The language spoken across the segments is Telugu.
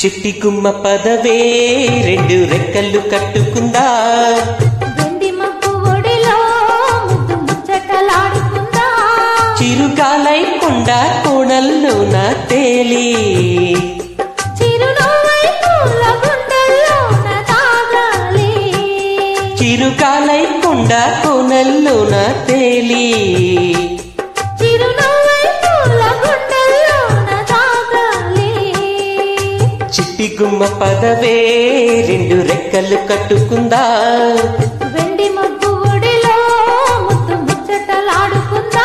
చిట్టి గుమ్మ పదవే రెండు రెక్కలు కట్టుకుందా వెండి మబ్బు ఒడిలో ముద్దు ముచ్చటలాడుకుందా చిరుగాలై కొండ కోణల్లోన తేలి చిరునవ్వై పూల గుండెల్లోన తాగాలి చిరుగాలై కొండ కోణల్లోన తేలి చిరునవ్వై పూల గుండెల్లోన తాగాలి చిట్టి గుమ్మ పదవే రెండు రెక్కలు కట్టుకుందా వెండి మబ్బు ఒడిలో ముద్దు ముచ్చటలాడుకుందా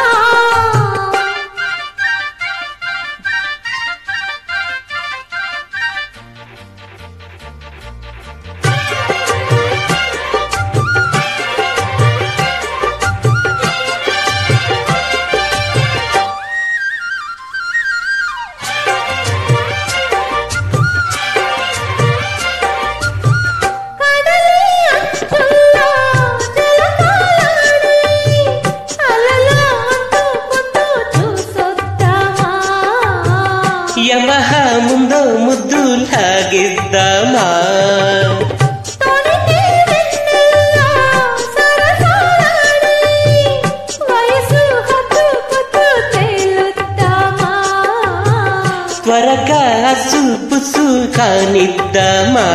కడలి అంచుల్లో జలకాలాడి అలల అందుకుంటూ చూసొద్దామా యమహ ముందో ముద్దు లాగిద్దామా తొణికి వెన్నెల్లో సరసాలాడి వయసు హత్తుకుతూ తేలుద్దామా త్వరగా అసు పుసు కానిద్దామా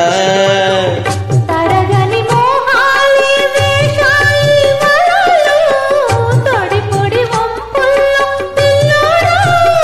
తరగని మోహాలి వేషాలి వలలు తొడి పొడి వంపుల్లో పిల్లోడా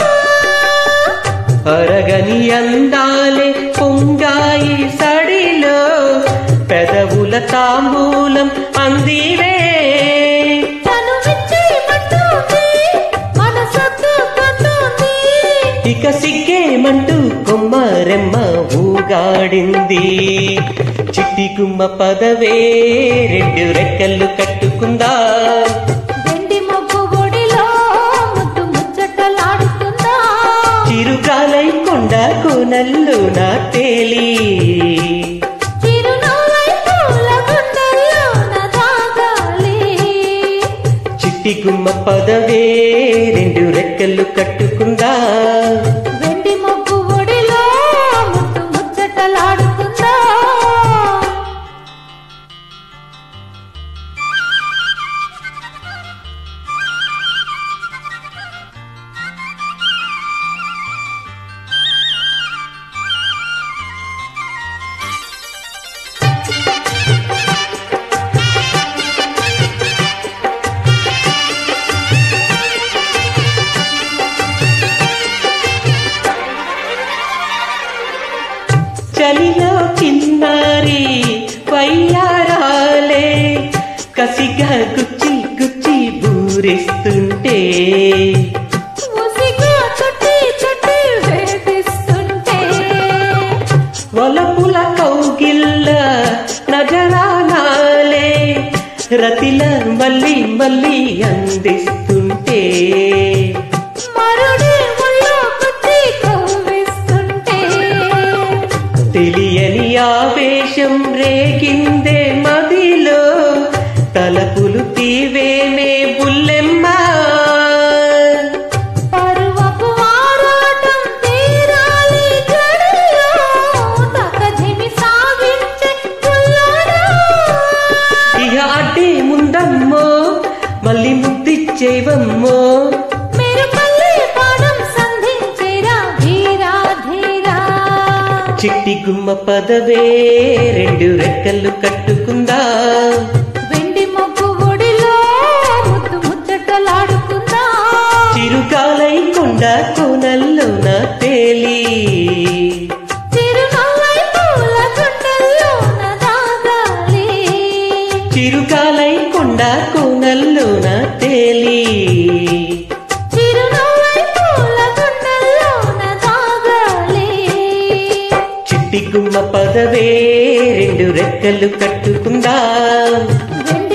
అరగని అందాలే పొంగాయి సడిలో పెదవుల తాంబూలం అందివే తను విచ్చేయమంటుంది, మనసొద్దుకుంటుంది. ఇక సిగ్గేమంటూ కొమ్మరెమ్మ ఊగాడింది చిట్టి గుమ్మ పదవే రెండు రెక్కలు కట్టుకుందా వెండి మబ్బు ఒడిలో ముద్దు ముచ్చటలాడుతుందా? చిరుగాలై కొండ కోనల్లో నా తేలి చిరునవ్వై పూల గుండెల్లోన దాగాలి. చిట్టి గుమ్మ పదవే రెండు రెక్కలు కట్టుకుందా వెండి మబ్బు ఒడిలో ముద్దు ముచ్చటలాడుతుందా? చలిలో చిన్నారి వయ్యారాలే కసిగా గుచ్చి గుచ్చి బూరిస్తుంటే ముసిగా చుట్టి చుట్టి వేధిస్తుంటే వలపుల కౌగిల్ల నజరానాలే రతిల మళ్ళీ మళ్ళీ అందిస్తుంటే మరుడి ఒళ్ళో కుచ్చి కవ్విస్తుంటే తెలియని ఆవేశం రేగిందే మదిలో తలపులు తీవేమే బుల్లెమ్మా పరువపు ఆరాటం తీరాలి జడిలో తకధిమి సాగించే పుల్లోడా ఇక అడ్డే ముందమ్మో మళ్ళీ ముద్దిచ్చేవమ్మో మీరు పల్లె పాదం సంధించేరా ధీరా ధీరా చిట్టి గుమ్మ పదవే రెండు రెక్కలు కట్టుకుందా వెండి మబ్బు ఒడిలో ముద్దు ముచ్చటలాడుకుందా చిరుగాలై కొండ కోనల్లోన తేలి చిరునవ్వై పూల గుండెల్లోన దాగాలి చిరుగాలై కొండ కోనల్లోన తేలి చిరునవ్వై పూల గుండెల్లోన దాగాలి చిట్టి గుమ్మ పదవే రెండు రెక్కలు కట్టుకుందా వెండి